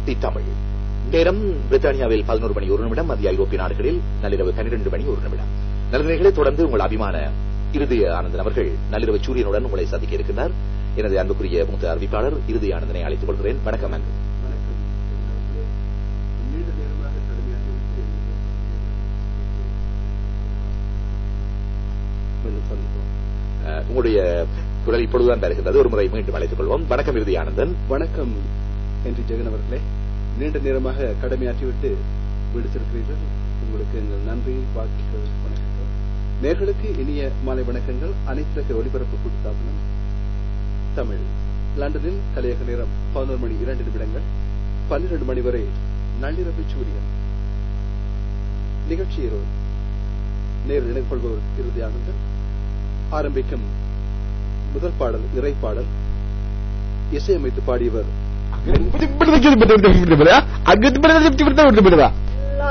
தி தமிழ் நேரம் பிரித்தானியாவில் பதினோரு மணி ஒரு நிமிடம் மத்திய ஐரோப்பிய நாடுகளில் நள்ளிரவு பன்னிரண்டு மணி ஒரு நிமிடம் நல்லவர்களை தொடர்ந்து உங்கள் அபிமான இருதய ஆனந்தன் அவர்கள் நள்ளிரவு சூரியனுடன் உங்களை சந்திக்க இருக்கின்றார் எனது அன்புக்குரிய மூத்த அறிவிப்பாளர் இருதய ஆனந்தனை அழைத்துக் கொள்கிறேன் வணக்கம் அன்பு வணக்கம் நீண்ட நேரமாக கடுமையாக மீண்டும் சந்திப்போம் அஹ், உங்களுடைய குரல் இப்பொழுதுதான் வருகின்றது ஒரு முறை மீண்டும் அழைத்துக் கொள்வோம் வணக்கம் இருதய ஆனந்தன் வணக்கம் என்று ஜெகன் அவர்களே நீண்ட நேரமாக கடமையாற்றிவிட்டு விடுத்திருக்கிறீர்கள் உங்களுக்கு எங்கள் நன்றி வாழ்த்துக்கள் வணக்கங்கள் நேர்களுக்கு இனிய மாலை வணக்கங்கள் அனைத்துலக ஒலிபரப்பு கூட்டுத்தாபனம் தமிழ் லண்டனில் கலையக நேரம் பதினோரு மணி இரண்டு நிமிடங்கள் பன்னிரண்டு மணி வரை நள்ளிரவு சூரியன் நிகழ்ச்சியில் நேரில் இணைந்து கொள்பவர் இறுதி ஆனந்தன் ஆரம்பிக்கும் முதல் பாடல் இறை பாடல் இசையமைத்து பாடியவர் அங்கிட்டு